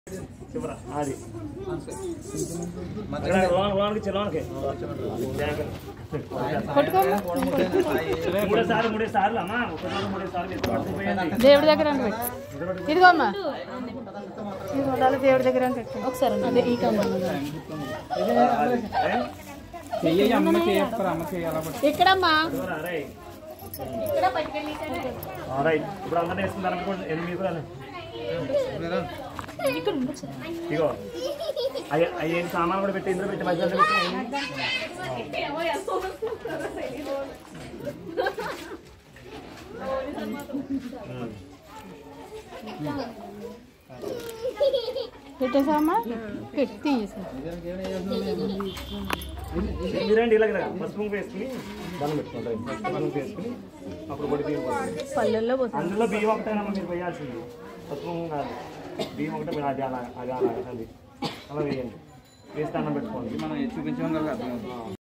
చివర అది అక్కడ లోన లోనకి చి- లోనకి మూడే సార్లు మూడే సార్లు అమ్మా ఒకసారి మూడే సార్లు ఎక్కువ పట్టుకుపోయింది దేవుడి దగ్గర అని పెట్టు ఇదిగో అమ్మా ఇది ఉండాలి దేవుడి దగ్గర అని పెట్టు ఒకసారి అదే ఈ కమ్మలు చెయ్యి అమ్మకి చెప్తారు అమ్మకి ఎలా పట్టు ఇక్కడమ్మా రైట్ ఇప్పుడు అందరూ వేసుకుంటారు అనుకోండి ఎనిమిది కూడా ఇగో అయ్యి అయ్యి ఏంటి సామాన్ కూడా పెట్టి ఇందులో పెట్టి మధ్యలో పెట్టి పెట్టేసామా పెట్టి తీసేసా మీరండి ఇలాగ పసుపు కుంకుమ వేసుకుని దండం పెట్టుకుంటారు పసుపు కుంకుమ వేసుకుని అప్పుడు పొడి బియ్యం పోసుకోండి. పల్లెల్లో పోతుంది అందులో బియ్యం ఒకటేనమ్మా మీరు వేయాల్సింది పసుపు కుంకుమ కాదు బియ్యం ఒకటే మీరు అది అలా అది అలా అది అలా వేయండి వేసి దండం పెట్టుకోండి మనం చూపించడం కదా అర్థం అవుతుంది